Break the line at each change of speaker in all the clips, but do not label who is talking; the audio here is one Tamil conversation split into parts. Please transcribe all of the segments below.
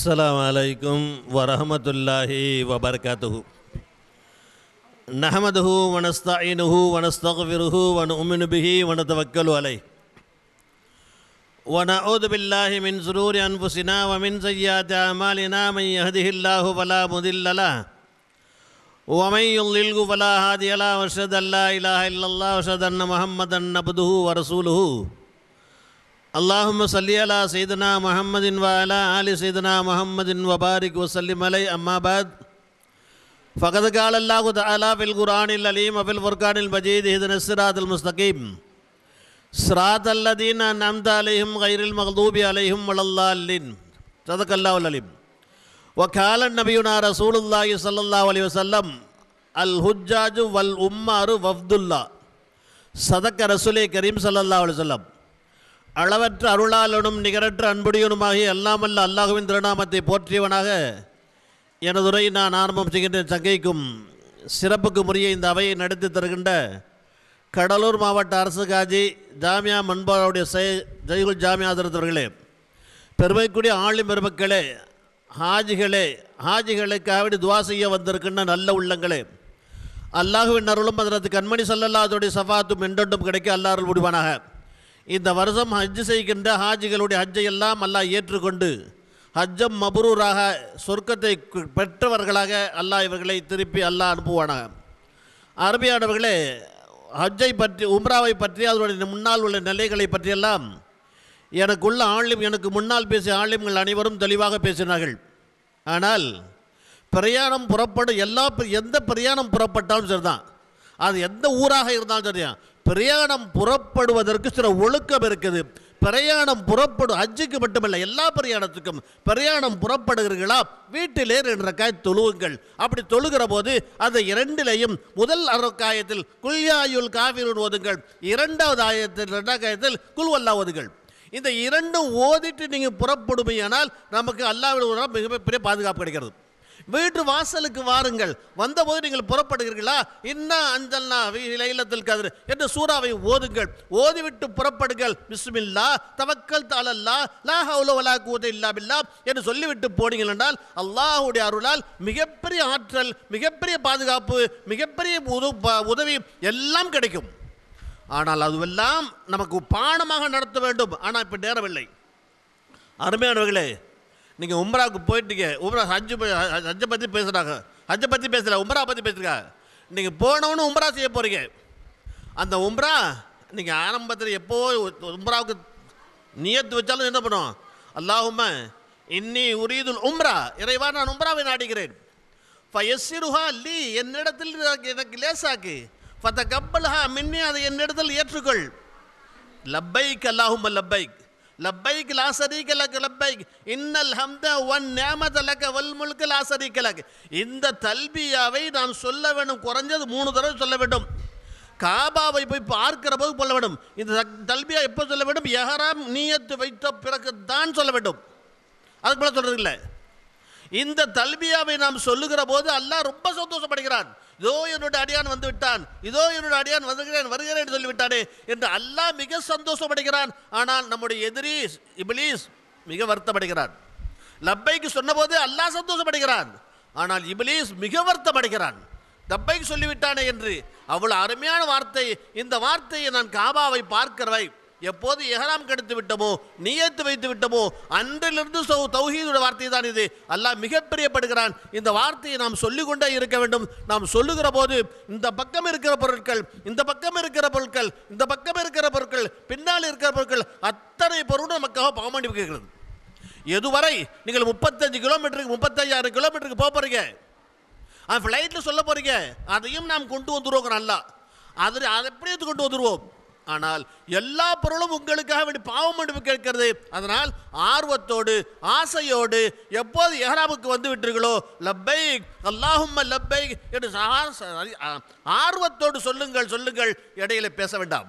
السلام عليكم ورحمة الله وبركاته نحمده ونستعينه ونستغفره ونؤمن به ونتوكل عليه ونعوذ بالله من شرور أنفسنا ومن سيئات أعمالنا من يهده الله فلا مضل له ومن يضلله فلا هادي له واشهد ان لا اله الا الله واشهد ان محمدا عبده ورسوله اللهم صل على سيدنا محمد وعلى ال سيدنا محمد وبارك وسلم عليه اما بعد فقد قال الله تعالى في القران العليم وفي الفرقان المجيد اهدنا الصراط المستقيم صراط الذين انعمت عليهم غير المغضوب عليهم ولا الضالين صدق الله العليم وقال نبينا رسول الله صلى الله عليه وسلم الحجاج والأمار وفد الله சதக்க ரசூலே கரீம் ஸல்லல்லாஹு அலைஹி வஸல்லம் அளவற்ற அருளாளனும் நிகரற்ற அன்புடையனுமாகிய எல்லாமல்ல அல்லாஹுவின் திருநாமத்தை போற்றியவனாக எனதுரை நான் ஆரம்பம் செய்கின்ற சங்கைக்கும் சிறப்புக்கு முறைய இந்த அவையை நடத்தி தருகின்ற கடலூர் மாவட்ட அரசு காஜி ஜாமியா மண்பாவுடைய ஜெய்குல் ஜாமியா அவர்களே பெருமைக்குரிய ஆளும் பெருமக்களே ஹாஜிகளே ஹாஜிகளுக்காக துவா செய்ய வந்திருக்கின்ற நல்ல உள்ளங்களே அல்லாஹுவின் அருளும் அதனது கண்மணி சல்லல்லாதுடைய சஃபாத்தும் என்றென்றும் கிடைக்க அல்லாருள் முடிவானாக இந்த வருஷம் ஹஜ் செய்கின்ற ஹாஜிகளுடைய ஹஜ்ஜை எல்லாம் அல்லாஹ் ஏற்றுக்கொண்டு ஹஜ்ஜம் மபரூராக சொர்க்கத்தை கு- பெற்றவர்களாக அல்லாஹ் இவர்களை திருப்பி அல்லாஹ் அனுப்புவானாக அருமையானவர்களே ஹஜ்ஜை பற்றி உம்ராவை பற்றி அதனுடைய முன்னால் உள்ள நிலைகளை பற்றியெல்லாம் எனக்குள்ள ஆளும் எனக்கு முன்னால் பேசிய ஆளும்கள் அனைவரும் தெளிவாக பேசினார்கள் ஆனால் பிரயாணம் புறப்படும் எல்லா பி- எந்த பிரயாணம் புறப்பட்டாலும் சரிதான் அது எந்த ஊராக இருந்தாலும் சரிதான் பிரயாணம் புறப்படுவதற்கு சில ஒழுக்கம் இருக்குது பிரயாணம் புறப்படும் ஹஜ்ஜுக்கு மட்டுமல்ல எல்லா பிரயாணத்துக்கும் பிரயாணம் புறப்படுகிறீர்களா வீட்டிலே ரெண்டு ரக்காய் தொழுவுங்கள் அப்படி தொழுகிற போது அந்த இரண்டிலையும் முதல் அரக்காயத்தில் குல்யாயுல் காவிரூன் ஓதுங்கள் இரண்டாவது ஆயத்தில் இரண்டாம் ஆயத்தில் குல்வல்லா ஓதுங்கள் இந்த இரண்டும் ஓதிட்டு நீங்கள் புறப்படுமையானால் நமக்கு அல்லாவிட மிகப்பெரிய பாதுகாப்பு கிடைக்கிறது வீட்டு வாசலுக்கு வாருங்கள் வந்தபோது நீங்கள் புறப்படுகிறீர்களா இன்னா அஞ்சல்னா லைலத்தில் கதிர் என்ற சூறாவை ஓதுங்கள் ஓதிவிட்டு புறப்படுங்கள் பிஸ்மில்லா தவக்கல் தாலல்லா லா ஹவுல வலா கூத இல்லா பில்லா என்று சொல்லிவிட்டு போனீங்கள் என்றால் அல்லாஹ்வுடைய அருளால் மிகப்பெரிய ஆற்றல் மிகப்பெரிய பாதுகாப்பு மிகப்பெரிய உத- ப- உதவி எல்லாம் கிடைக்கும் ஆனால் அதுவெல்லாம் நமக்கு பானமாக நடத்த வேண்டும் ஆனால் இப்போ நேரமில்லை அருமையானவர்களே நீங்கள் உம்ராவுக்கு போயிட்டீங்க உம்ரா ஹஜ்ஜு ப- ஹ- ஹஜ்ஜை பற்றி பேசுகிறாங்க ஹஜ்ஜை பற்றி பேசல உம்ரா பற்றி பேசுகிறாங்க நீங்கள் போனவனும் உம்ரா செய்ய போகிறீங்க அந்த உம்ரா நீங்கள் ஆரம்பத்தில் எப்போ உம்ராவுக்கு நியத்து வச்சாலும் என்ன பண்ணும் அல்லாஹும்ம இன்னி உரீதுல் உம்ரா இறைவா நான் உம்ராவை நாடுகிறேன் ஃபயஸ்ஸிருஹா லீ என்னிடத்தில் எனக்கு- எனக்கு லேசாக்கு ஃபத்த கப்பல்ஹா மின்னி அதை என்னிடத்தில் ஏற்றுக்கொள் லப்பைக் அல்லாஹும்ம லப்பைக் லப்பைக் லா ஷரீக லக் லப்பைக் இன்னல் ஹம்த வன் நிஅமத லக வல் முல்க லா ஷரீக லக் இந்த தல்பியாவை நான் சொல்ல வேண்டும் குறைஞ்சது மூணு தடவை சொல்ல வேண்டும் காபாவை போய் பார்க்கிற போது சொல்ல வேண்டும் இந்த தக்- தல்பியா எப்போ சொல்ல வேண்டும் எஹராம் நீயத்து வைத்த பிறகு தான் சொல்ல வேண்டும் அதுக்கு மேலே சொல்றது இல்லை இந்த தல்பியாவை நாம் சொல்லுகிற போது அல்லாஹ் ரொம்ப சந்தோஷப்படுகிறான் இதோ என்னுடைய அடியான் வந்து விட்டான் இதோ என்னுடைய அடியான் வருகிறேன் வருகிறேன் என்று சொல்லிவிட்டானே என்று அல்லாஹ் மிக சந்தோஷப்படுகிறான் ஆனால் நம்முடைய எதிரி இபிலீஸ் மிக வருத்தப்படுகிறான் லப்பைக்கு சொன்னபோது அல்லாஹ் சந்தோஷப்படுகிறான் ஆனால் இபிலீஸ் மிக வருத்தப்படுகிறான் லப்பைக்கு சொல்லிவிட்டானே என்று அவ்வளவு அருமையான வார்த்தை இந்த வார்த்தையை நான் காபாவை பார்க்கிறவை எப்போது எஹராம் கெடுத்து விட்டமோ நியத்து வைத்து விட்டமோ அன்றிலிருந்து சௌ தௌஹீதுடைய வார்த்தை தான் இது அல்லாஹ் மிக பிரியப்படுகிறான் இந்த வார்த்தையை நாம் சொல்லிக்கொண்டே இருக்க வேண்டும் நாம் சொல்லுகிற போது இந்த பக்கம் இருக்கிற பொருட்கள் இந்த பக்கம் இருக்கிற பொருட்கள் இந்த பக்கம் இருக்கிற பொருட்கள் பின்னால் இருக்கிற பொருட்கள் அத்தனை பொருளும் நமக்காக பாவமணிக்கிறது எதுவரை நீங்கள் முப்பத்தஞ்சு கிலோமீட்டருக்கு முப்பத்தஞ்சாயிரம் கிலோமீட்டருக்கு போக போறீங்க அது ஃப்ளைட்டில் சொல்ல போறீங்க அதையும் நாம் கொண்டு வந்துருவோம் நல்லா அது அதை எப்படி எடுத்து கொண்டு வந்துருவோம் ஆனால் எல்லா பொருளும் உங்களுக்காக வேண்டி பாவம் மன்னிப்பு கேட்கிறது அதனால் ஆர்வத்தோடு ஆசையோடு எப்போது எஹராமுக்கு வந்து விட்டீர்களோ லப்பைக் அல்லாஹும்ம லப்பைக் என்று சா- ச- ஆ- ஆர்வத்தோடு சொல்லுங்கள் சொல்லுங்கள் இடையில பேச வேண்டாம்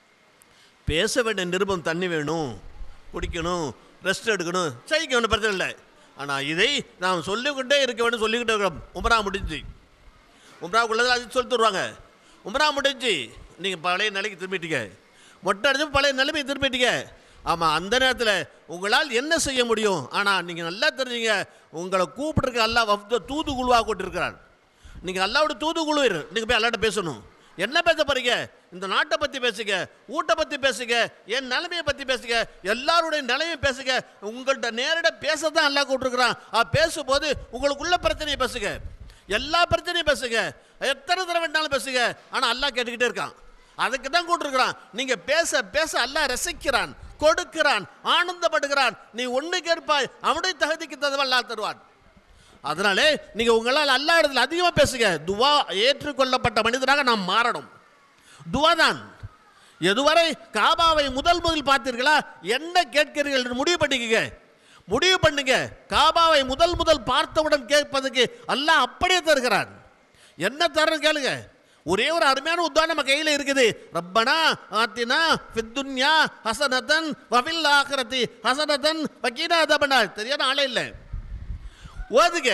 பேச வேண்டிய நிருபம் தண்ணி வேணும் குடிக்கணும் ரெஸ்ட் எடுக்கணும் செய்ய ஒன்றும் பிரச்சனை இல்லை ஆனால் இதை நாம் சொல்லிக்கொண்டே இருக்க வேண்டும் சொல்லிக்கிட்டே இருக்கிறோம் உமரா முடிஞ்சு உம்ராவுக்குள்ளது அது சொல்லி தருவாங்க உம்ரா முடிஞ்சு நீங்கள் பழைய நிலைக்கு திரும்பிட்டீங்க மொட்டை அடிச்சு பழைய நிலைமைக்கு திரும்பிட்டீங்க ஆமாம் அந்த நேரத்தில் உங்களால் என்ன செய்ய முடியும் ஆனால் நீங்கள் நல்லா தெரிஞ்சுங்க உங்களை கூப்பிட்டுருக்க அல்லா வஃப்த தூதுகுழுவாக கொண்டிருக்கிறான் நீங்கள் அல்லாவோட தூதுகுழு நீங்கள் போய் அல்லாட்ட பேசணும் என்ன பேச போறீங்க இந்த நாட்டை பற்றி பேசுங்க ஊட்டை பற்றி பேசுங்க என் நிலைமையை பற்றி பேசுங்க எல்லாருடைய நிலைமையை பேசுங்க உங்கள்கிட்ட நேரடியாக பேச தான் எல்லாம் கூப்பிட்டுருக்குறான் ஆ பேசும்போது உங்களுக்குள்ள பிரச்சனையை பேசுங்க எல்லா பிரச்சனையும் பேசுங்க எத்தனை தடவை வேணாலும் பேசுங்க ஆனால் அல்லாஹ் கேட்டுக்கிட்டே இருக்கான் அதுக்கு தான் கூட்டிருக்கிறான் நீங்க பேச பேச அல்லாஹ் ரசிக்கிறான் கொடுக்கிறான் ஆனந்தப்படுகிறான் நீ ஒன்று கேட்பாய் அவனுடைய தகுதிக்கு தகுந்த அல்லாஹ் தருவான் அதனாலே நீங்க உங்களால் அல்லா இடத்துல அதிகமாக பேசுங்க துவா ஏற்றுக்கொள்ளப்பட்ட மனிதராக நாம் மாறணும் துவா தான் எதுவரை காபாவை முதல் முதல் பார்த்தீர்களா என்ன கேட்கிறீர்கள் என்று முடிவு பண்ணிக்கங்க முடிவு பண்ணுங்க காபாவை முதல் முதல் பார்த்தவுடன் கேட்பதுக்கு அல்லாஹ் அப்படியே தருகிறான் என்ன தரணும் கேளுங்க ஒரே ஒரு அருமையான உதாரணம் நம்ம கையில் இருக்குது ரப்பனா ஆத்தினா ஃபித்துன்யா ஹசனதன் வஃபில் ஆഖിറതി ஹசனதன் வக்கீனா அதபனா தெரியாத ஆளே இல்லை ஓதுங்க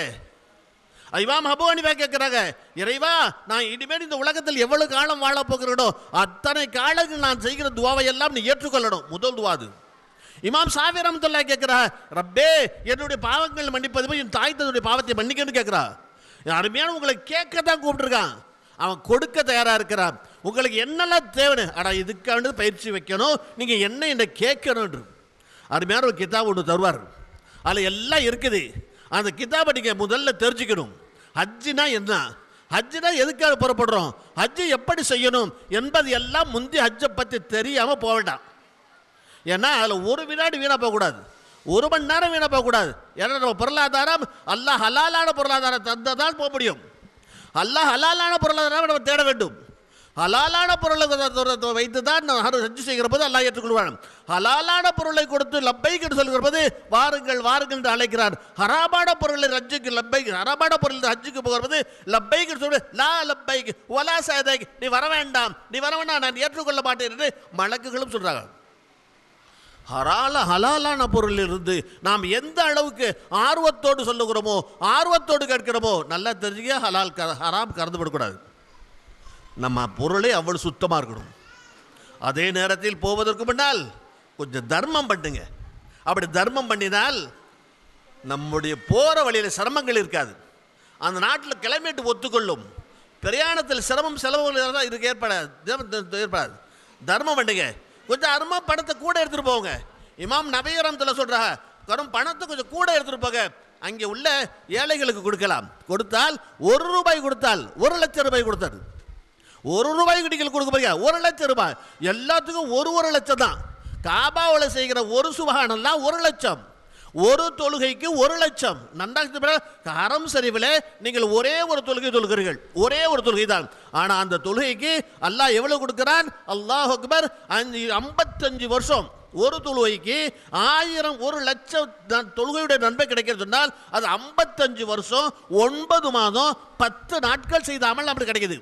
இமாம் ஹபு அனிபா கேட்குறாங்க இறைவா நான் இனிமேல் இந்த உலகத்தில் எவ்வளவு காலம் வாழ போகிறேனோ அத்தனை காலங்கள் நான் செய்கிற துவாவை எல்லாம் நீ ஏற்றுக்கொள்ளணும் முதல் துவாது இமாம் சாவி ரஹமத்துல்லா கேட்குறா ரப்பே என்னுடைய பாவங்கள் மன்னிப்பது போய் என் தாய் தன்னுடைய பாவத்தை மன்னிக்கன்னு கேட்குறா அருமையான உங்களை கேட்க தான் கூப்பிட்டுருக்கான் அவன் கொடுக்க தயாராக இருக்கிறான் உங்களுக்கு என்னெல்லாம் தேவைன்னு அடா இதுக்காண்டு பயிற்சி வைக்கணும் நீங்கள் என்ன என்ன கேட்கணும் அருமையான ஒரு கிதாப் ஒன்று தருவார் அதில் எல்லாம் இருக்குது அந்த கிதாபை நீங்கள் முதல்ல தெரிஞ்சுக்கணும் ஹஜ்ஜினா என்ன ஹஜ்ஜினா எதுக்காக புறப்படுறோம் ஹஜ்ஜு எப்படி செய்யணும் என்பது எல்லாம் முந்தி ஹஜ்ஜை பற்றி தெரியாமல் போக வேண்டாம் ஏன்னா அதில் ஒரு வினாடி வீணாக போகக்கூடாது ஒரு மணி நேரம் வீணாக போகக்கூடாது ஏன்னா நம்ம பொருளாதாரம் அல்லாஹ் ஹலாலான பொருளாதாரம் தந்தால் தான் போக முடியும் அல்லாஹ் ஹலாலான பொருளாதாரம் நம்ம தேட வேண்டும் ஹலாலான பொருளை வைத்து தான் நான் ஹஜ்ஜு செய்கிற போது அல்லாஹ் ஏற்றுக்கொள்வான் ஹலாலான பொருளை கொடுத்து லப்பைக் என்று சொல்கிற போது வாருங்கள் வாருங்கள் என்று அழைக்கிறார் ஹராபான பொருளை ஹஜ்ஜுக்கு லப்பைக் ஹராபான பொருள் ஹஜ்ஜுக்கு போகிற போது லப்பைக் என்று சொல்லி லா லப்பைக் ஒலா சாதைக் நீ வர வேண்டாம் நீ வர வேண்டாம் நான் ஏற்றுக்கொள்ள மாட்டேன் என்று மலக்குகளும் சொல்கிறாங்க ஹரால ஹலாலான பொருளிலிருந்து நாம் எந்த அளவுக்கு ஆர்வத்தோடு சொல்லுகிறோமோ ஆர்வத்தோடு கேட்கிறோமோ நல்லா தெரிஞ்சுக்க ஹலால் க ஹராம் கறந்து விடக்கூடாது நம்ம பொருளே அவ்வளவு சுத்தமாக இருக்கணும் அதே நேரத்தில் போவதற்கு முன்னால் கொஞ்சம் தர்மம் பண்ணுங்க அப்படி தர்மம் பண்ணினால் நம்முடைய போகிற வழியில் சிரமங்கள் இருக்காது அந்த நாட்டில் கிளைமேட் ஒத்துக்கொள்ளும் பிரயாணத்தில் சிரமம் செலவுகள் தான் இதுக்கு ஏற்படாது தர்மம் ஏற்படாது தர்மம் பண்ணுங்க கொஞ்சம் அருமா பணத்தை கூட எடுத்துகிட்டு போங்க இமாம் நபீரத்தில் சொல்கிறாங்க கரும் பணத்தை கொஞ்சம் கூட எடுத்துகிட்டு போங்க அங்கே உள்ள ஏழைகளுக்கு கொடுக்கலாம் கொடுத்தால் ஒரு ரூபாய் கொடுத்தால் ஒரு லட்சம் ரூபாய் கொடுத்தாரு ஒரு ரூபாய்க்கு நீங்கள் கொடுக்க போறீங்க ஒரு லட்சம் ரூபாய் எல்லாத்துக்கும் ஒரு ஒரு லட்சம் தான் காபாவில் செய்கிற ஒரு சுபகானம்லாம் ஒரு லட்சம் ஒரு தொழுகைக்கு ஒரு லட்சம் நன்றாக ஹரம் சரிவில் நீங்கள் ஒரே ஒரு தொழுகை தொழுகிறீர்கள் ஒரே ஒரு தொழுகை தான் ஆனால் அந்த தொழுகைக்கு அல்லாஹ் எவ்வளவு கொடுக்கிறான் அல்லாஹ் அக்பர் அஞ்சு ஐம்பத்தஞ்சு வருஷம் ஒரு தொழுகைக்கு ஆயிரம் ஒரு லட்சம் ந- தொழுகையுடைய நன்மை கிடைக்கிறது சொன்னால் அது ஐம்பத்தஞ்சு வருஷம் ஒன்பது மாதம் பத்து நாட்கள் செய்த அமல் அப்படி கிடைக்குது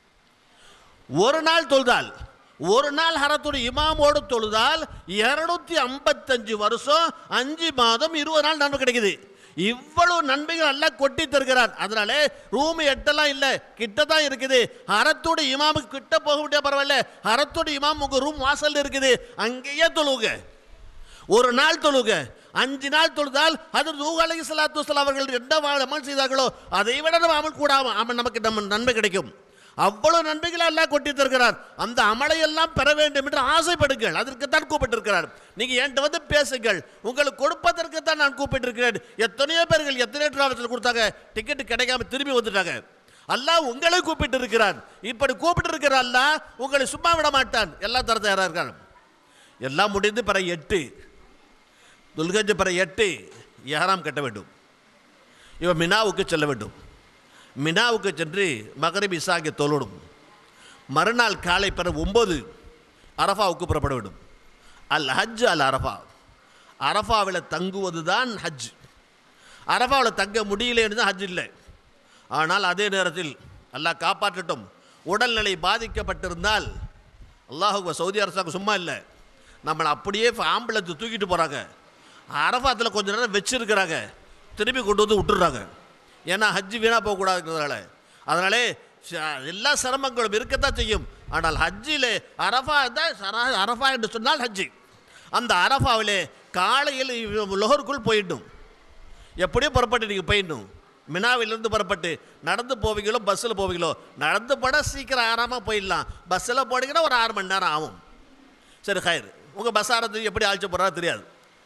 ஒரு நாள் தொழுதால் ஒரு நாள் ஹரத்துடைய இமாமோடு தொழுதால் இருநூத்தி ஐம்பத்தஞ்சு வருஷம் அஞ்சு மாதம் இருபது நாள் நன்மை கிடைக்குது இவ்வளவு நன்மைகள் எல்லாம் கொட்டி தருகிறான் அதனால ரூம் எட்டெல்லாம் இல்லை கிட்ட தான் இருக்குது ஹரத்தோட இமாமுக்கு கிட்ட போக முடியாது பரவாயில்ல ஹரத்தோட இமாம் உங்க ரூம் வாசல்ல இருக்குது அங்கேயே தொழுவுங்க ஒரு நாள் தொழுக அஞ்சு நாள் தொழுதால் அது நூஹ் அலைஹி ஸலாத்து வஸலாம் அவர்கள் என்ன வா- அமல் செய்தார்களோ அதை விட நம்ம அமல் கூட அவன் நமக்கு நம்ம நன்மை கிடைக்கும் அவ்வளவு நன்மைகளை எல்லாம் கொட்டி தருகிறார் அந்த அமலை எல்லாம் பெற வேண்டும் என்று ஆசைப்படுங்கள் அதற்குத்தான் கூப்பிட்டிருக்கிறார் நீங்க என்கிட்ட வந்து பேசுங்கள் உங்களுக்கு கொடுப்பதற்கு தான் நான் கூப்பிட்டிருக்கிறேன் எத்தனையோ பேர்கள் எத்தனையோ டிராவல்ஸில் கொடுத்தாங்க டிக்கெட் கிடைக்காம திரும்பி வந்துட்டாங்க அல்லாஹ் உங்களை கூப்பிட்டு இருக்கிறான் இப்படி கூப்பிட்டு இருக்கிற அல்லாஹ் உங்களை சும்மா விட மாட்டான் எல்லாம் தர தயாராக இருக்கான் எல்லாம் முடிந்து பிற எட்டு துல்கஜ் பிற எட்டு ஏறாம் கட்ட வேண்டும் இவன் மினாவுக்கு செல்ல வேண்டும் மினாவுக்கு சென்று மகரிப் இசாக்கை தொழணும் மறுநாள் காலை பிற ஒம்பது அரஃபாவுக்கு புறப்பட வேண்டும் அல் ஹஜ் அல் அரஃபா அரஃபாவில் தங்குவது தான் ஹஜ் அரஃபாவில் தங்க முடியலன்னு தான் ஹஜ் இல்லை ஆனால் அதே நேரத்தில் அல்லாஹ் காப்பாற்றட்டும் உடல்நிலை பாதிக்கப்பட்டிருந்தால் அல்லாஹு சவுதி அரசாங்கம் சும்மா இல்லை நம்மளை அப்படியே ஆம்புலன்ஸ் தூக்கிட்டு போகிறாங்க அரஃபாத்தில் கொஞ்ச நேரம் வச்சிருக்கிறாங்க திருப்பி கொண்டு வந்து விட்டுறாங்க ஏன்னா ஹஜ்ஜு வீணாக போகக்கூடாதுங்கிறதுனால அதனாலே ச- எல்லா சிரமங்களும் இருக்கத்தான் செய்யும் ஆனால் ஹஜ்ஜிலே அரஃபா தான் சரா அரஃபா என்று சொன்னால் ஹஜ்ஜி அந்த அரஃபாவிலே காலையில் லொஹருக்குள் போயிடும் எப்படியும் புறப்பட்டு நீங்கள் போயிடணும் மினாவிலிருந்து புறப்பட்டு நடந்து போவீங்களோ பஸ்ஸில் போவீங்களோ நடந்து போட சீக்கிரம் ஆறாமல் போயிடலாம் பஸ்ஸில் போனீங்கன்னா ஒரு ஆறு மணி நேரம் ஆகும் சரி ஹயர் உங்கள் பஸ் ஆரத்துக்கு எப்படி அழைச்சி போகிறா தெரியாது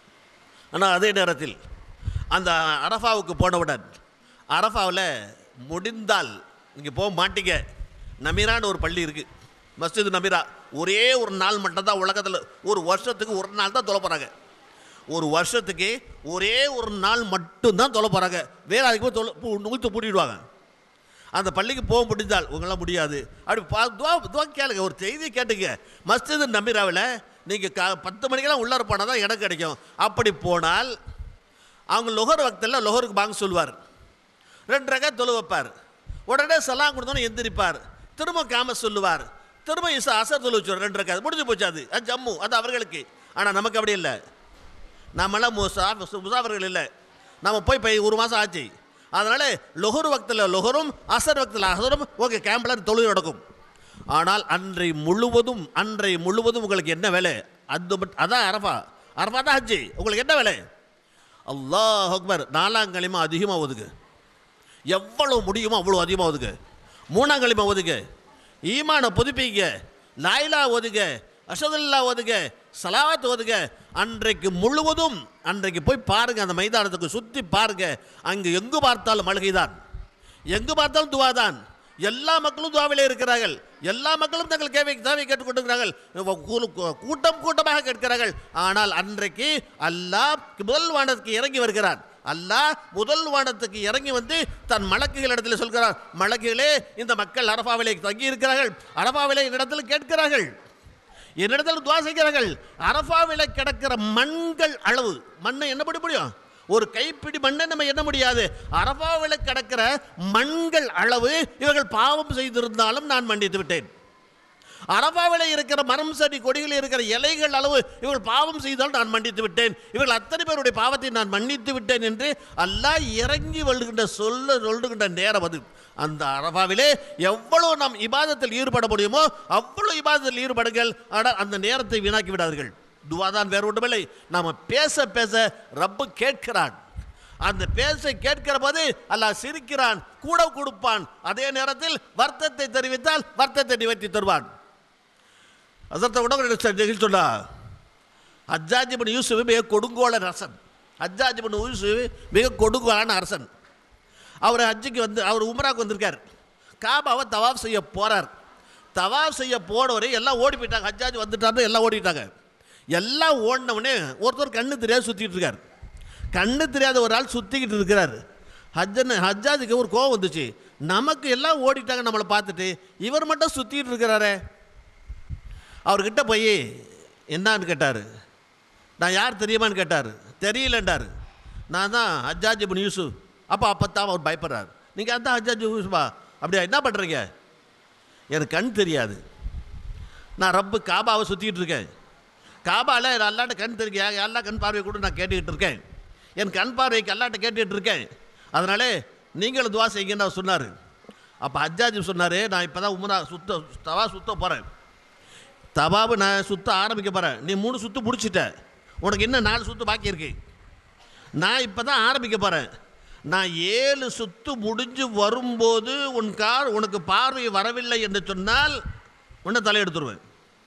ஆனால் அதே நேரத்தில் அந்த அரஃபாவுக்கு போனவுடன் அரஃபாவில் முடிந்தால் நீங்கள் போக மாட்டீங்க நமீரான்னு ஒரு பள்ளி இருக்குது மஸ்ஜித் நமீரா ஒரே ஒரு நாள் மட்டும்தான் உலகத்தில் ஒரு வருஷத்துக்கு ஒரு நாள் தான் தொலை போகிறாங்க ஒரு வருஷத்துக்கு ஒரே ஒரு நாள் மட்டும்தான் தொலை போகிறாங்க வேறு அதுக்கு போய் தொலை பூ- நுகுத்து பூட்டிடுவாங்க அந்த பள்ளிக்கு போக முடிந்தால் உங்களால் முடியாது அப்படி பா துவா துவா கேளுங்க ஒரு செய்தி கேட்டுங்க மஸ்ஜித் நம்பிராவில் நீங்கள் கா பத்து மணிக்கெல்லாம் உள்ளார போனால் தான் இடம் கிடைக்கும் அப்படி போனால் அவங்க லொஹர் வக்தில் லொஹருக்கு பாங்க சொல்லுவார் ரெண்டு ரக தொழு வைப்பார் உடனே சலாம் கொடுத்தோன்னே எந்திரிப்பார் திரும்ப காம சொல்லுவார் திரும்ப இசா அசர் தொழு வச்சுருவார் ரெண்டு ரகா முடிஞ்சு போச்சு அது அது ஜம்மு அது அவர்களுக்கு ஆனால் நமக்கு அப்படி இல்லை நம்மளாம் முசா முசாஃபர்கள் இல்லை நம்ம போய் போய் ஒரு மாதம் ஆச்சு அதனால் லொஹர் வக்தில் லொஹரும் அசர் வக்தில் அசரும் ஓகே கேம்பில் தொழில் நடக்கும் ஆனால் அன்றை முழுவதும் அன்றை முழுவதும் உங்களுக்கு என்ன வேலை அது மட்- அதான் அரஃபா அரஃபா தான் ஹஜ்ஜி உங்களுக்கு என்ன வேலை அல்லாஹ் அக்பர் நாலாம் களிமா அதிகமாக ஒதுக்கு எவ்வளவு முடியுமோ அவ்வளோ அதிகமாக ஒதுக்கு மூணாம் களிமா ஒதுக்கு ஈமானை புதுப்பிங்க லாயிலா ஒதுங்க அஷதுல்லா ஒதுங்க சலாத் ஒதுங்க அன்றைக்கு முழுவதும் அன்றைக்கு போய் பாருங்க அந்த மைதானத்துக்கு சுற்றி பாருங்க அங்கு எங்கு பார்த்தாலும் மளிகைதான் எங்கு பார்த்தாலும் துவா தான் எல்லா மக்களும் துவாவிலே இருக்கிறார்கள் எல்லா மக்களும் தங்கள் கேவை தேவை கேட்டுக்கொண்டிருக்கிறார்கள் கூ- கூ- கூட்டம் கூட்டமாக கேட்கிறார்கள் ஆனால் அன்றைக்கு அல்லாஹ் முதல் வானத்துக்கு இறங்கி வருகிறான் அல்லாஹ் முதல் வானத்துக்கு இறங்கி வந்து தன் மலக்குகள் இடத்துல சொல்கிறார் மலக்குகளே இந்த மக்கள் அரபாவிலே தங்கி இருக்கிறார்கள் அரபாவிலே என்னிடத்தில் கேட்கிறார்கள் என்னிடத்தில் துவா செய்கிறார்கள் அரபாவில கிடக்கிற மண்கள் அளவு மண்ணை என்ன பண்ண முடியும் ஒரு கைப்பிடி மண்ணை நம்ம எண்ண முடியாது அரபாவில கிடக்கிற மண்கள் அளவு இவர்கள் பாவம் செய்திருந்தாலும் நான் மன்னித்து விட்டேன் அரபாவில இருக்கிற மரம் செடி கொடிகளில் இருக்கிற இலைகள் அளவு இவர்கள் பாவம் செய்தால் நான் மன்னித்து விட்டேன் இவர்கள் அத்தனை பேருடைய பாவத்தை நான் மன்னித்து விட்டேன் என்று அல்லாஹ் இறங்கி வருகின்ற சொல்ல சொல்லுகின்ற நேரம் அது அந்த அரபாவிலே எவ்வளவு நாம் இபாதத்தில் ஈடுபட முடியுமோ அவ்வளவு இபாதத்தில் ஈடுபடுங்கள் ஆனால் அந்த நேரத்தை வீணாக்கி விடாதீர்கள் துவாதான் வேறு ஒன்றுமில்லை நாம் பேச பேச ரப்பு கேட்கிறான் அந்த பேச கேட்கிற போது அல்லாஹ் சிரிக்கிறான் கூட கொடுப்பான் அதே நேரத்தில் வருத்தத்தை தெரிவித்தால் வருத்தத்தை நிவர்த்தி தருவான் அதத்தை கூட ஒரு நிகழ்ச்சி சொன்னா அஜாஜிபன் யூசுப் மிக கொடுங்கோல அரசன் அஜாஜிபன் யூசுப் மிக கொடுங்கோலான அரசன் அவர் ஹஜ்ஜுக்கு வந்து அவர் உம்ராக்கு வந்திருக்கார் காபாவை தவாப் செய்ய போறார் தவாப் செய்ய போனவரே எல்லாம் ஓடி போயிட்டாங்க ஹஜ்ஜாஜ் வந்துட்டாருன்னு எல்லாம் ஓடிட்டாங்க எல்லாம் ஓடினவுடனே ஒருத்தர் கண்ணு தெரியாது சுற்றிட்டு இருக்கார் கண்ணு தெரியாத ஒரு ஆள் சுற்றிக்கிட்டு இருக்கிறார் ஹஜ்ஜன் ஹஜ்ஜாஜுக்கு ஒரு கோவம் வந்துச்சு நமக்கு எல்லாம் ஓடிட்டாங்க நம்மளை பார்த்துட்டு இவர் மட்டும் சுற்றிட்டு இருக்கிறாரே அவர்கிட்ட போய் என்னான்னு கேட்டார் நான் யார் தெரியுமான்னு கேட்டார் தெரியலன்றார் நான் தான் ஹஜ்ஜாஜ் இப்னு யூசுப் அப்போ அப்போ தான் அவர் பயப்படுறார் நீங்கள் அதான் ஹஜ்ஜாஜ் யூசுஃபா அப்படியா என்ன பண்ணுறீங்க எனக்கு கண் தெரியாது நான் ரப்பு காபாவை சுற்றிக்கிட்டு இருக்கேன் காபாவில் அல்லாட்ட கண் தெரியும் எல்லா கண் பார்வை கூட நான் கேட்டுக்கிட்டு இருக்கேன் என் கண் பார்வைக்கு அல்லாட்ட கேட்டுக்கிட்டு இருக்கேன் அதனாலே நீங்களும் துவா செய்யுங்கன்னு அவர் சொன்னார் அப்போ ஹஜ்ஜாஜ் சொன்னார் நான் இப்போ தான் உமரா சுத்த தவா சுத்த போகிறேன் தவாபு நான் சுத்த ஆரம்பிக்க போகிறேன் நீ மூணு சுற்று முடிச்சிட்ட உனக்கு இன்னும் நாலு சுற்று பாக்கி இருக்கு நான் இப்போ தான் ஆரம்பிக்க போகிறேன் நான் ஏழு சுத்து முடிஞ்சு வரும்போது உன் கார் உனக்கு பார்வை வரவில்லை என்று சொன்னால் உன்னை தலையெடுத்துருவேன்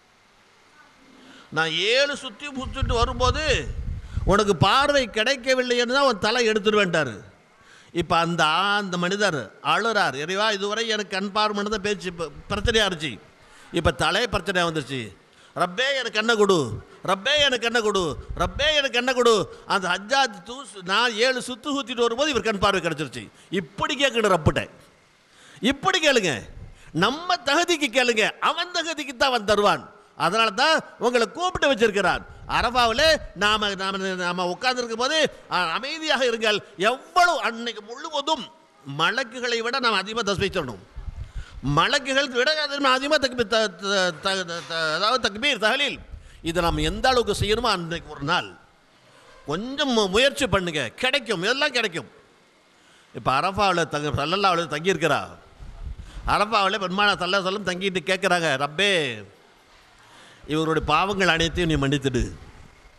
நான் ஏழு சுற்றி சுற்றிட்டு வரும்போது உனக்கு பார்வை கிடைக்கவில்லை என்று தான் உன் தலை எடுத்துருவேன்ட்டார் இப்போ அந்த ஆ- அந்த மனிதர் அழுறார் இறைவா இதுவரை எனக்கு கண் பார்வை தான் பேச்சு ப- பிரச்சனையாக இருந்துச்சு இப்போ தலை பிரச்சனையாக வந்துருச்சு ரப்பே எனக்கு என்ன கொடு ரப்பே எனக்கு என்ன கொடு ரப்பே எனக்கு என்ன கொடு அந்த ஹஜ்ஜாத் தூ நான் ஏழு சுத்து சுற்றிட்டு வரும்போது இவர் கண் பார்வை கிடச்சிருச்சு இப்படி கேட்கணும் ரப்பிட்டேன் இப்படி கேளுங்க நம்ம தகுதிக்கு கேளுங்க அவன் தகுதிக்கு தான் அவன் தருவான் அதனால தான் உங்களை கூப்பிட்டு வச்சிருக்கிறான் அரபாவில் நாம நாம நாம உட்கார்ந்துருக்கும் போது அ- அமைதியாக இருங்கள் எவ்வளவு அன்னைக்கு முழுவதும் மலக்குகளை விட நாம் அதிகமாக தஸ்மை சொல்லணும் மலக்குகள் விட அதிகமாக தக்பீர் த- த- த- த- அதாவது தக்பீர் தகலில் இதை நாம் எந்த அளவுக்கு செய்யணுமோ அன்றைக்கு ஒரு நாள் கொஞ்சம் மு- முயற்சி பண்ணுங்க கிடைக்கும் எல்லாம் கிடைக்கும் இப்போ அரபாவில் தங்க சல்லல்லாவில் தங்கியிருக்கிறா அரபாவில் பெருமான சல்லா சொல்லம் தங்கிட்டு கேட்குறாங்க ரப்பே இவருடைய பாவங்கள் அனைத்தையும் நீ மன்னித்துடு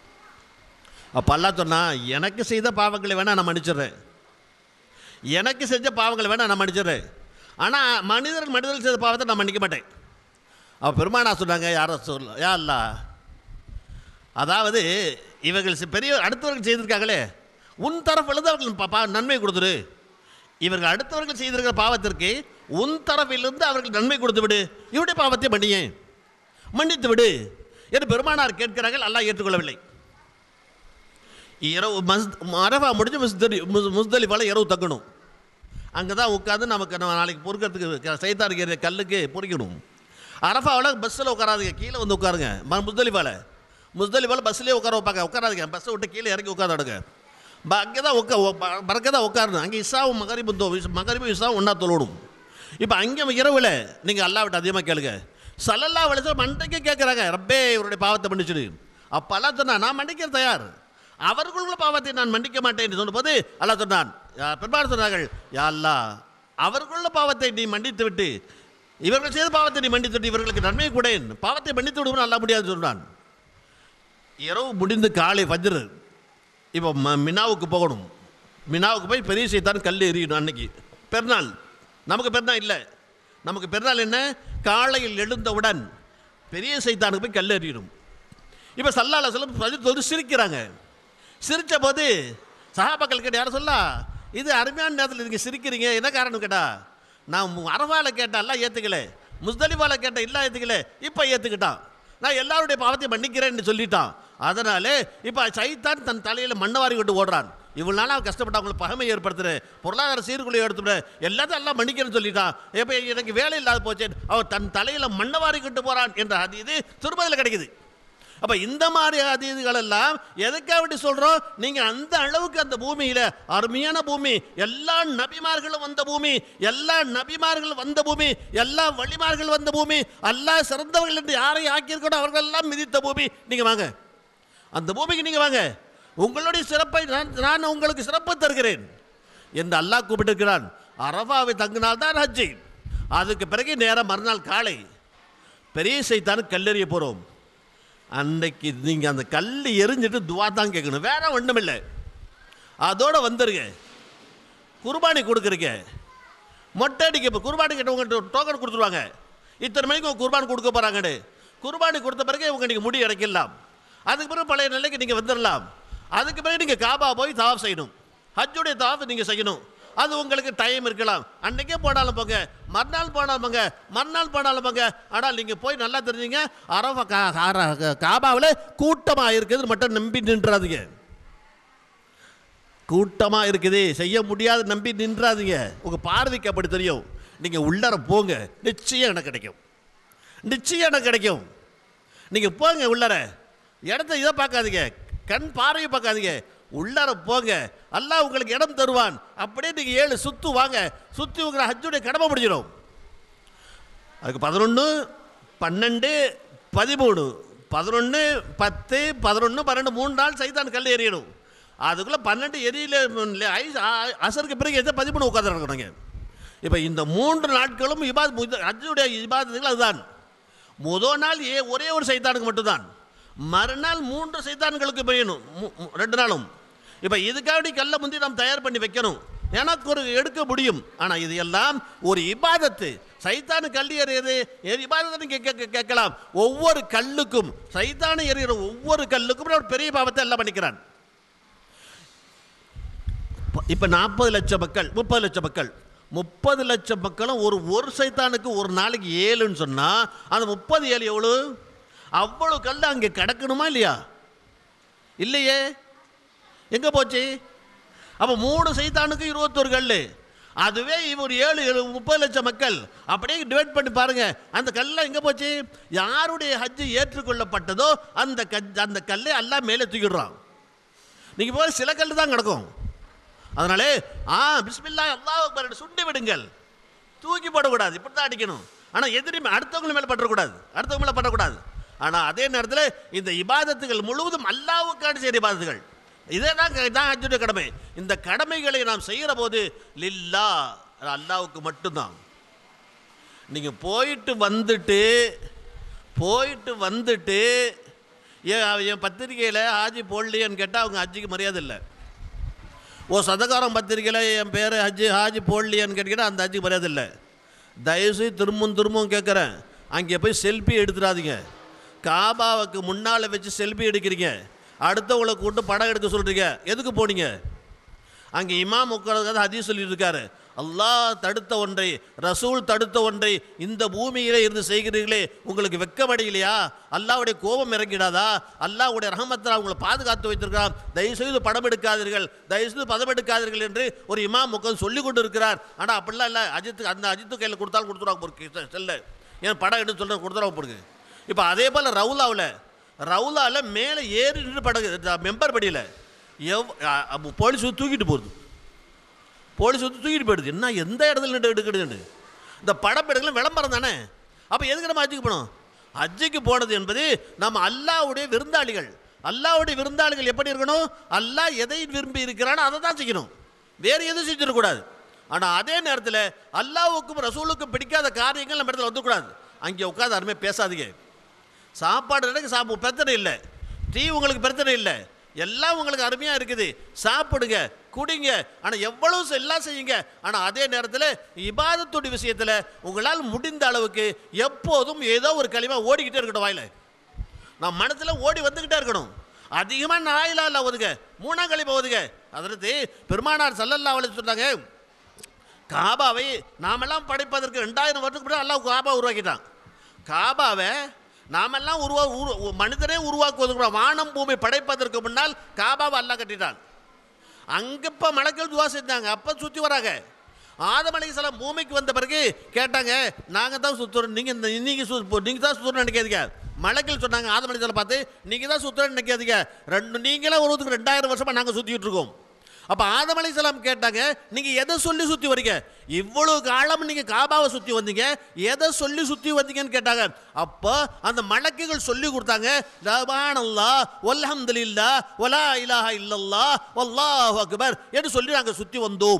அப்போ அல்லாஹ் சொன்னா எனக்கு செய்த பாவங்களை வேணால் நான் மன்னிச்சிடுறேன் எனக்கு செஞ்ச பாவங்களை வேணால் நான் மன்னிச்சிடுறேன் ஆனால் மனிதர் மனிதர்கள் செய்த பாவத்தை நான் மன்னிக்க மாட்டேன் அவள் பெருமானா சொன்னாங்க யார சொல்ல யா அல்லா அதாவது இவர்கள் சி- பெரிய அடுத்தவர்கள் செய்திருக்காங்களே உன் தரப்பிலிருந்து அவர்கள் பா- பா- நன்மை கொடுத்துரு இவர்கள் அடுத்தவர்கள் செய்திருக்கிற பாவத்திற்கு உன் தரப்பிலிருந்து அவர்கள் நன்மை கொடுத்து விடு இவருடைய பாவத்தை மன்னியே மன்னித்து விடு என்று பெருமானார் கேட்கிறார்கள் அல்லாஹ் ஏற்றுக்கொள்ளவில்லை இரவு மஸ் அரவா முடிஞ்சு முஸ்தலி முஸ் முஸ்தலிஃபால இரவு தக்கணும் அங்கே தான் உட்காந்து நமக்கு நம்ம நாளைக்கு பொறுக்கிறதுக்கு சைத்தாருக்கு ஏறிய கல்லுக்கு பொறிக்கணும் அரஃபாவில் பஸ்ஸில் உட்காராதுங்க கீழே வந்து உட்காருங்க ம முஸ்தலிஃபால முஸ்தலிஃபால பஸ்லேயே உட்கார வைப்பாங்க உட்காராதுங்க பஸ்ஸை விட்டு கீழே இறங்கி உட்காந்துடுங்க அங்கே தான் உட்கா பறக்க தான் உட்காரணும் அங்கே இசாவும் மகரிபும் தோ மகரிபும் இசாவும் ஒன்றா தொழணும் இப்போ அங்கே இரவில் நீங்கள் அல்லா விட்டு அதிகமாக கேளுங்க சல்லல்லா வலிசல் மண்டைக்கு கேட்குறாங்க ரப்பே இவருடைய பாவத்தை மன்னிச்சிடு அப்போ அல்லா சொன்னா நான் மன்னிக்க தயார் அவர்களுள்ள பாவத்தை நான் மன்னிக்க மாட்டேன் என்று சொன்னபோது அல்லாஹ் சொன்னான் யா- பெருமாள் சொன்னார்கள் யா அல்லாஹ் அவர்களுள்ள பாவத்தை நீ மன்னித்து விட்டு இவர்கள் செய்த பாவத்தை நீ மன்னித்து விட்டு இவர்களுக்கு நன்மை கூடேன் பாவத்தை மன்னித்து விடுவோம் அல்ல முடியாது சொன்னான் இரவு முடிந்து காலை ஃபஜ்ரு இப்போ ம மினாவுக்கு போகணும் மினாவுக்கு போய் பெரிய சைத்தான் கல் எறியணும் அன்னைக்கு பெருநாள் நமக்கு பெருநாள் இல்லை நமக்கு பெருநாள் என்ன காலையில் எழுந்தவுடன் பெரிய சைத்தானுக்கு போய் கல் எறியணும் இப்போ சல்லால சொல்லும் ஃபஜ்ர் தொழுது சிரிக்கிறாங்க சிரித்த போது சஹாபாக்கள் கேட்ட யாரும் சொல்லா இது அருமையான நேரத்தில் நீங்கள் சிரிக்கிறீங்க என்ன காரணம் கேட்டா நான் அரவால கேட்டேன் எல்லாம் ஏற்றுக்கல முஸ்தலிஃபால கேட்டேன் எல்லாம் ஏற்றுக்கல இப்போ ஏற்றுக்கிட்டான் நான் எல்லாருடைய பாவத்தையும் மன்னிக்கிறேன்னு சொல்லிட்டான் அதனாலே இப்போ சைத்தான் தன் தலையில் மண்ணவாரி விட்டு ஓடுறான் இவ்வளோ நாளாக கஷ்டப்பட்டு அவங்களுக்கு பகமை ஏற்படுத்துகிறேன் பொருளாதார சீர்குலை எடுத்துவிட எல்லாத்தையும் எல்லாம் மன்னிக்கிறேன்னு சொல்லிட்டான் இப்போ எனக்கு வேலை இல்லாத போச்சு அவன் தன் தலையில் மண்ணவாரி விட்டு போகிறான் என்ற அது இது திருமதியில் கிடைக்குது அப்போ இந்த மாதிரி அதீதுகள் எல்லாம் எதுக்காக வேண்டி சொல்கிறோம் நீங்கள் அந்த அளவுக்கு அந்த பூமியில் அருமையான பூமி எல்லா நபிமார்களும் வந்த பூமி எல்லா நபிமார்கள் வந்த பூமி எல்லா வழிமார்கள் வந்த பூமி எல்லா சிறந்தவர்கள் என்று யாரை ஆக்கியிருக்கணும் அவர்கள் எல்லாம் மிதித்த பூமி நீங்கள் வாங்க அந்த பூமிக்கு நீங்கள் வாங்க உங்களுடைய சிறப்பை நான் நான் உங்களுக்கு சிறப்பு தருகிறேன் என்று அல்லாஹ் கூப்பிட்டிருக்கிறான் அரபாவை தங்கினால் தான் ஹஜ்ஜி அதுக்கு பிறகு நேரம் மறுநாள் காலை பெரிய சைத்தானு கல்லெறிய போகிறோம் அன்னைக்கு நீங்கள் அந்த கல் எரிஞ்சிட்டு துவா தான் கேட்கணும் வேற ஒன்றும் இல்லை அதோட வந்துருங்க குர்பானி கொடுக்குறீங்க மொட்டை அடிக்க இப்போ குர்பானி கிட்ட டோக்கன் கொடுத்துருவாங்க இத்தனை மணிக்கு உங்க குர்பானி கொடுக்க போகிறாங்கன்னு குர்பானி கொடுத்த பிறகு இவங்க நீங்கள் முடி அடைக்கலாம் அதுக்கு பிறகு பழைய நிலைக்கு நீங்கள் வந்துடலாம் அதுக்கு பிறகு நீங்கள் காபா போய் தவாஃப் செய்யணும் ஹஜ்ஜுடைய தவாஃப் நீங்கள் செய்யணும் அது உங்களுக்கு டைம் இருக்கலாம் அன்னைக்கே போனாலும் போங்க மறுநாள் போனாலும் போங்க மறுநாள் போனாலும் போங்க ஆனால் நீங்கள் போய் நல்லா தெரிஞ்சுங்க அரவ காபாவில் கூட்டமாக இருக்குதுன்னு மட்டும் நம்பி நின்றாதீங்க கூட்டமாக இருக்குது செய்ய முடியாது நம்பி நின்றாதீங்க உங்கள் பார்வைக்கு அப்படி தெரியும் நீங்கள் உள்ளர போங்க நிச்சயம் எனக்கு கிடைக்கும் நிச்சயம் எனக்கு கிடைக்கும் நீங்கள் போங்க உள்ளர இடத்த இதை பார்க்காதீங்க கண் பார்வையை பார்க்காதீங்க உள்ளர போங்க அல்லாஹ் உங்களுக்கு இடம் தருவான் அப்படியே நீங்கள் ஏழு சுத்து வாங்க சுற்றி உங்களை ஹஜ்ஜுடைய கடமை முடிஞ்சிடும் அதுக்கு பதினொன்று பன்னெண்டு பதிமூணு பதினொன்று பத்து பதினொன்று பன்னெண்டு மூணு நாள் சைத்தான் கல் எறியணும் அதுக்குள்ளே பன்னெண்டு எரியல ஐஸ் ஆ- அசருக்கு பிறகு எதை பதிமூணு உட்காந்துருக்கணுங்க இப்போ இந்த மூன்று நாட்களும் இபாத் அஜுடைய இபாதத்துகள் அதுதான் முதல் நாள் ஏ ஒரே ஒரு சைத்தானுக்கு மட்டும்தான் மறுநாள் மூன்று சைத்தான்களுக்கு பெய்யணும் மூ- மூ- ரெண்டு நாளும் இப்போ இதுக்காக கல்லை முந்தி நாம் தயார் பண்ணி வைக்கணும் எனக்கு ஒரு எடுக்க முடியும் ஆனால் இது எல்லாம் ஒரு இபாதத்து சைத்தானு கல் எறியது இபாதத்தை கே கே- கேட்கலாம் ஒவ்வொரு கல்லுக்கும் சைத்தானு எறிகிற ஒவ்வொரு கல்லுக்கும் ஒரு பெரிய பாவத்தை எல்லாம் பண்ணிக்கிறான் இப்போ நாற்பது லட்சம் மக்கள் முப்பது லட்சம் மக்கள் முப்பது லட்சம் மக்களும் ஒரு ஒரு சைத்தானுக்கு ஒரு நாளைக்கு ஏழுன்னு சொன்னால் அந்த முப்பது ஏழு எவ்வளோ அவ்வளோ கல் அங்கே கிடக்கணுமா இல்லையா இல்லையே எங்கே போச்சு அப்போ மூணு சைத்தானுக்கு இருபத்தொரு கல் அதுவே இவர் ஏழு ஏழு முப்பது லட்சம் மக்கள் அப்படியே டிவைட் பண்ணி பாருங்க அந்த கல்லாம் எங்கே போச்சு யாருடைய ஹஜ்ஜு ஏற்றுக்கொள்ளப்பட்டதோ அந்த கஜ் அந்த கல்லை எல்லாம் மேலே தூக்கிடுறான் நீங்கள் போய் சில கல் தான் கிடக்கும் அதனாலே ஆ பிஸ்மில்லா அல்லாஹ் அக்பர் என்று சுண்டி விடுங்கள் தூக்கி போடக்கூடாது இப்படி தான் அடிக்கணும் ஆனால் எதிரி அடுத்தவங்க மேலே பற்றக்கூடாது அடுத்தவங்க மேலே பற்றக்கூடாது ஆனால் அதே நேரத்தில் இந்த இபாதத்துகள் முழுவதும் அல்லாவுக்கான செய்கிற இபாதத்துகள் இதே தான் தான் ஹஜ்ஜுடைய கடமை இந்த கடமைகளை நாம் செய்கிற போது லில்லா அது அல்லாவுக்கு மட்டும்தான் நீங்கள் போயிட்டு வந்துட்டு போயிட்டு வந்துட்டு ஏன் அவ- என் பத்திரிக்கையில் ஹாஜி போடலையேன்னு கேட்டால் அவங்க ஹஜ்ஜிக்கு மரியாதை இல்லை ஓ சதகாரம் பத்திரிக்கையில் என் பேர் ஹஜ்ஜி ஹாஜி போடலையேன்னு கேட்டீங்கன்னா அந்த ஹஜ்ஜிக்கு மரியாதை இல்லை தயவுசெய்து திரும்பவும் திரும்பவும் கேட்குறேன் அங்கே போய் செல்ஃபி எடுத்துடாதீங்க காபாவுக்கு முன்னால் வச்சு செல்ஃபி எடுக்கிறீங்க அடுத்தவங்களை கூட்டு படம் எடுக்க சொல்கிறீங்க எதுக்கு போனீங்க அங்கே இமாம் உட்காரதுக்காக ஹதீஸ் சொல்லிட்டு இருக்காரு அல்லாஹ் தடுத்த ஒன்றை ரசூல் தடுத்த ஒன்றை இந்த பூமியிலே இருந்து செய்கிறீர்களே உங்களுக்கு வெக்கமடையிலையா அல்லாஹ்வுடைய கோபம் இறங்கிடாதா அல்லாஹ்வுடைய ரஹமத்தில் உங்களை பாதுகாத்து வைத்திருக்கிறான் தயவுசெய்து படம் எடுக்காதீர்கள் தயவுசெய்து பதம் எடுக்காதீர்கள் என்று ஒரு இமாம் உட்காந்து சொல்லி கொண்டு இருக்கிறார் ஆனால் அப்படிலாம் இல்லை அஜித்து அந்த அஜித்து கையில் கொடுத்தாலும் கொடுத்துருவாங்க பொருக்கு செல்ல ஏன் படம் எடுத்து சொல்கிற கொடுத்துருவாங்க பொருக்கு இப்போ அதே போல் ரவுலாவில் ரவுலாவில் மேலே ஏறி நின்று படம் மெம்பர் படியில் எவ் அ- அ- போலீஸ் வந்து தூக்கிட்டு போகுது போலீஸ் வந்து தூக்கிட்டு போயிடுது என்ன எந்த இடத்துல நின்று எடுக்கிறது இந்த படம் எடுக்கலாம் விளம்பரம் தானே அப்போ எதுக்கு நம்ம ஹஜ்ஜுக்கு போனோம் ஹஜ்ஜுக்கு போனது என்பது நம்ம அல்லாஹ்வுடைய விருந்தாளிகள் அல்லாஹ்வுடைய விருந்தாளிகள் எப்படி இருக்கணும் அல்லாஹ் எதை விரும்பி இருக்கிறானோ அதை தான் செய்யணும் வேறு எதுவும் செஞ்சிடக்கூடாது ஆனால் அதே நேரத்தில் அல்லாஹ்வுக்கும் ரசூலுக்கும் பிடிக்காத காரியங்கள் நம்ம இடத்துல வந்துக்கூடாது அங்கே உட்காந்து அருமையாக பேசாதீங்க சாப்பாடு எனக்கு சாப்பிட பிரச்சனை இல்லை டீ உங்களுக்கு பிரச்சனை இல்லை எல்லாம் உங்களுக்கு அருமையாக இருக்குது சாப்பிடுங்க குடிங்க ஆனால் எவ்வளவு எல்லாம் செய்யுங்க ஆனால் அதே நேரத்தில் இபாதத்துடைய விஷயத்தில் உங்களால் முடிந்த அளவுக்கு எப்போதும் ஏதோ ஒரு களிமா ஓடிக்கிட்டே இருக்கட்டும் வாயில நான் மனசில் ஓடி வந்துக்கிட்டே இருக்கணும் அதிகமாக நாயிலா இல்லை ஒதுங்க மூணாம் களிமா ஒதுங்க அதற்கு பெருமானார் சல்லல்லா அவளை சொன்னாங்க காபாவை நாமெல்லாம் படைப்பதற்கு ரெண்டாயிரம் வருஷத்துக்கு முன்னாடி அல்லாஹ் காபா உருவாக்கிட்டான் காபாவை நாமெல்லாம் உருவா உரு மனிதனே உருவாக்குவதற்கு முன்னாடி, வானம் பூமி படைப்பதற்கு முன்னால் காபாவை அல்லாஹ் கட்டிட்டான் அங்கே இப்போ மலக்கள் துவா செஞ்சாங்க அப்போ சுற்றி வராங்க ஆதம் அலைஹிஸ்ஸலாம் பூமிக்கு வந்த பிறகு கேட்டாங்க நாங்கள் தான் சுற்றுறோம் நீங்கள் இந்த நீங்கள் சு நீங்கள் தான் சுற்றுறோம் நினைக்காதீங்க மலக்கள் சொன்னாங்க ஆதம் அலைஹிஸ்ஸலாம் பார்த்து நீங்கள் தான் சுற்றுறோன்னு நினைக்காதீங்க ரெண்டு நீங்களே ஒருவருக்கு ரெண்டாயிரம் வருஷமாக நாங்கள் சுற்றிட்டு இருக்கோம் அப்போ ஆதம் அலைஹிஸ்ஸலாம் கேட்டாங்க நீங்கள் எதை சொல்லி சுற்றி வரீங்க இவ்வளவு காலம் நீங்கள் காபாவை சுற்றி வந்தீங்க எதை சொல்லி சுற்றி வந்தீங்கன்னு கேட்டாங்க அப்போ அந்த மலக்குகள் சொல்லி கொடுத்தாங்க லபான் அல்லா ஒல்ஹம்துலில்லா ஒலா இலாஹா இல்லல்லா வல்லாஹு அக்பர் என்று சொல்லி நாங்கள் சுற்றி வந்தோம்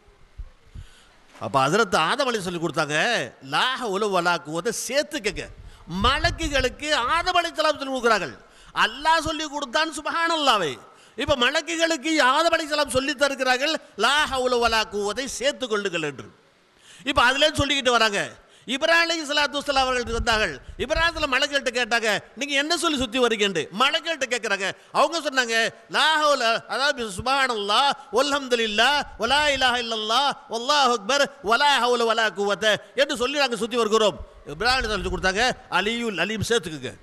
அப்போ அதிரத்து ஆதம் அலி சொல்லி கொடுத்தாங்க லாஹ உல வலா குவத்தை சேர்த்துக்கங்க மலக்குகளுக்கு ஆதம் அலைஹிஸ்ஸலாம் சொல்லி கொடுக்குறார்கள் அல்லாஹ் சொல்லி கொடுத்தான் சுபஹானல்லாவே இப்போ மலக்குகளுக்கு ஆதம் அலைஹிஸ்ஸலாம் சொல்லி தருகிறார்கள் லாஹ உல வலா குவத்தை சேர்த்து கொள்ளுங்கள் என்று இப்போ அதுல சொல்லிக்கிட்டு வராங்க இப்ராஹிம் அலி சலாத்து வஸ்ஸலாம் அவர்கள் வந்தார்கள் இப்ராஹிம் மலக்கள்கிட்ட கேட்டாங்க நீங்கள் என்ன சொல்லி சுற்றி வரீங்கன்ட்டு மலக்கள்கிட்ட கேட்குறாங்க அவங்க சொன்னாங்க லாஹவுல அதாவது சுபானல்லா ஒல்ஹம்துலில்லா ஒலா இலாஹ இல்லல்லா ஒல்லாஹ் அக்பர் ஒலா ஹவுல வலா குவத்த என்று சொல்லி நாங்கள் சுற்றி வருகிறோம் இப்ராஹிம் சொல்லி கொடுத்தாங்க அலியுல் அலீம் சேர்த்துக்குங்க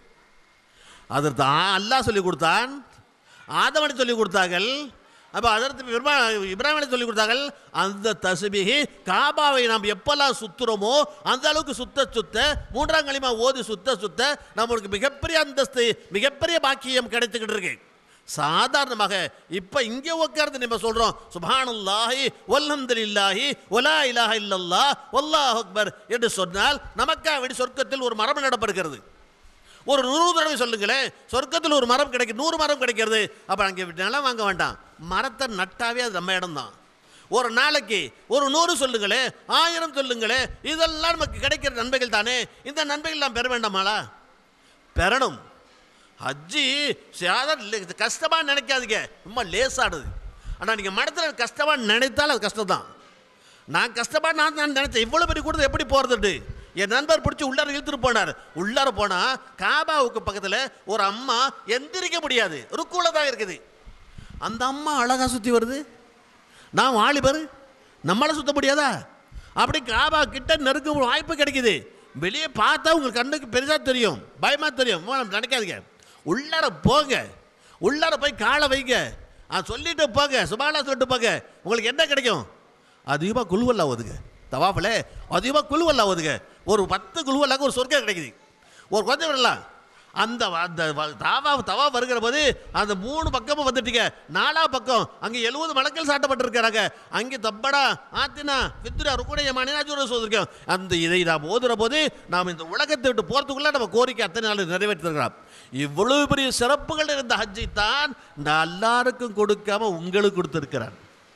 அதற்கு ஆ- அல்லாஹ் சொல்லி கொடுத்தான் ஆதமனை சொல்லி கொடுத்தார்கள் அப்போ அதற்கு பெருமா இப்ராஹிமனை சொல்லி கொடுத்தார்கள் அந்த தசுபிகி காபாவை நாம் எப்பெல்லாம் சுத்துறோமோ அந்த அளவுக்கு சுத்த சுத்த மூன்றாம் களிமா ஓதி சுத்த சுத்த நம்மளுக்கு மிகப்பெரிய அந்தஸ்து மிகப்பெரிய பாக்கியம் கிடைத்துக்கிட்டு இருக்கு சாதாரணமாக இப்போ இங்கே உட்கார்ந்து நம்ம சொல்கிறோம் சுபானுல்லாஹி வல்ஹம்துலில்லாஹி ஒலா இலாஹ இல்லல்லாஹ் வல்லாஹ் அக்பர் என்று சொன்னால் நமக்காக வேண்டி சொர்க்கத்தில் ஒரு மரபு நடப்படுகிறது ஒரு நூறு தடவை சொல்லுங்களேன் சொர்க்கத்தில் ஒரு மரம் கிடைக்கும் நூறு மரம் கிடைக்கிறது அப்போ அங்கே நிலம் வாங்க வேண்டாம் மரத்தை நட்டாவே அது நம்ம இடம்தான் ஒரு நாளைக்கு ஒரு நூறு சொல்லுங்களேன் ஆயிரம் சொல்லுங்களேன் இதெல்லாம் நமக்கு கிடைக்கிற நன்மைகள் தானே இந்த நன்மைகள் நாம் பெற வேண்டாமாளா பெறணும் ஹஜ்ஜி சாதாரண கஷ்டமாக நினைக்காதீங்க ரொம்ப லேசாடுது ஆனால் நீங்கள் மனத்தில் கஷ்டமாக நினைத்தால் அது கஷ்டம் தான் நான் கஷ்டமாக நான் நான் நினைச்சேன் இவ்வளோ பெரிய கூட்டத்தை எப்படி போகிறதுட்டு என் நண்பர் பிடிச்சி உள்ளார இழுத்துட்டு போனார் உள்ளார போனால் காபாவுக்கு பக்கத்தில் ஒரு அம்மா எந்திரிக்க முடியாது ருக்குல தான் இருக்குது அந்த அம்மா அழகா சுற்றி வருது நான் வாலிபர் நம்மளால சுத்த முடியாதா அப்படி காபா கிட்ட நெருக்க வாய்ப்பு கிடைக்குது வெளியே பார்த்தா உங்களுக்கு கண்ணுக்கு பெருசாக தெரியும் பயமாக தெரியும் மோ- நினைக்காதீங்க உள்ளார போங்க உள்ளார போய் காலை வைங்க ஆ சொல்லிட்டு போங்க சுபாலா சொல்லிட்டு போங்க உங்களுக்கு என்ன கிடைக்கும் அதிகமாக குழுவல்லா ஓதுங்க தவாஃபில் அதிகமாக குழுவல்லா ஓதுங்க ஒரு பத்து குழுவல்லாக்கு ஒரு சொர்க்கம் கிடைக்குது ஒரு கொஞ்சம் விடலாம் அந்த வ- அந்த வ- தாவா தவா வருகிற போது அந்த மூணு பக்கமும் வந்துட்டீங்க நாலா பக்கம் அங்கே எழுபது மலக்கள் சாட்டப்பட்டிருக்கிறாங்க அங்கே தப்படா ஆத்தினா வித்துரா ருக்குடைய மணினாஜூர சோதரிக்கும் அந்த இதை நாம் ஓதுற போது நாம் இந்த உலகத்தை விட்டு போகிறதுக்குள்ள நம்ம கோரிக்கை அத்தனை நாள் நிறைவேற்றிருக்கிறோம் இவ்வளவு பெரிய சிறப்புகள் இருந்த ஹஜ்ஜை தான் நான் எல்லாருக்கும் கொடுக்காம உங்களுக்கு கொடுத்திருக்கிறான்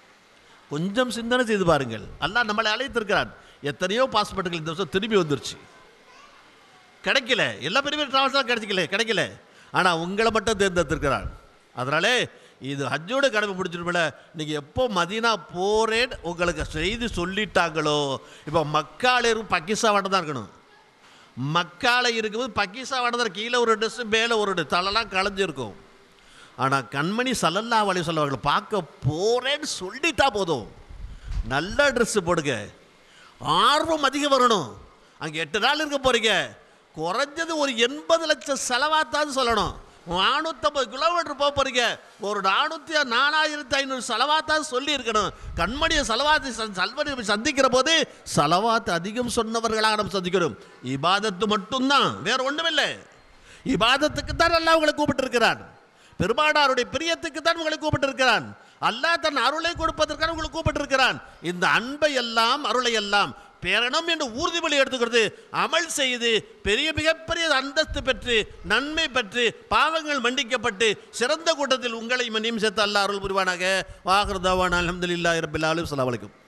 கொஞ்சம் சிந்தனை செய்து பாருங்கள் அல்லாஹ் நம்மளை அழைத்திருக்கிறான் எத்தனையோ பாஸ்போர்ட்டுகள் இந்த வருஷம் திரும்பி வந்துருச்சு கிடைக்கல எல்லா பெரிய பெரிய டிராவல்ஸ்லாம் கிடைச்சிக்கல கிடைக்கல ஆனால் உங்களை மட்டும் தேர்ந்தெடுத்திருக்கிறான் அதனாலே இது ஹஜ்ஜோட கடமை பிடிச்சிருப்பில நீங்கள் எப்போ மதீனா போறேன்னு உங்களுக்கு செய்தி சொல்லிட்டாங்களோ இப்போ மக்கால இருக்கும் பாகிஸ்தான் தான் இருக்கணும் மக்கால இருக்கும்போது பாகிஸ்தான் தான் கீழே ஒரு ட்ரெஸ்ஸு மேலே ஒரு ட்ரெஸ் தலைலாம் களைஞ்சிருக்கும் ஆனால் கண்மணி சல்லல்லா வழி சொல்லுவாங்க பார்க்க போறேன்னு சொல்லிட்டா போதும் நல்ல ட்ரெஸ்ஸு போடுங்க ஆர்வம் அதிகம் வரணும் அங்கே எட்டு நாள் இருக்க போறீங்க குறைஞ்சது ஒரு எண்பது லட்சம் செலவாத்தாவது சொல்லணும் நானூற்றம்பது கிலோமீட்டர் போக போறீங்க ஒரு நானூற்றி நாலாயிரத்தி ஐநூறு செலவாத்தாவது சொல்லி இருக்கணும் கண்மணியை செலவாத்து சல்வனை சந்திக்கிற போது செலவாத்து அதிகம் சொன்னவர்களாக நம்ம சந்திக்கணும் இபாதத்து மட்டும்தான் வேற ஒன்றுமில்லை இபாதத்துக்கு தான் அல்லாஹ் உங்களை கூப்பிட்டிருக்கிறான் பெருமானாருடைய பிரியத்துக்கு தான் உங்களை கூப்பிட்டிருக்கிறான் அல்லாஹ் தன் அருளை கொடுப்பதற்கான உங்களை கூப்பிட்டிருக்கிறான் இந்த அன்பை எல்லாம் அருளை எல்லாம் பேரணும் என்று உறுதிமொழி எடுத்துக்கிறது அமல் செய்து பெரிய மிகப்பெரிய அந்தஸ்து பெற்று நன்மை பெற்று பாவங்கள் மன்னிக்கப்பட்டு சிறந்த கூட்டத்தில் உங்களை மன்னியும் சேர்த்து அல்லாஹ் அருள் புரிவானாக வாகர்தவான் அலமதுல்லா இரபில் அலுவலாம் வலைக்கும்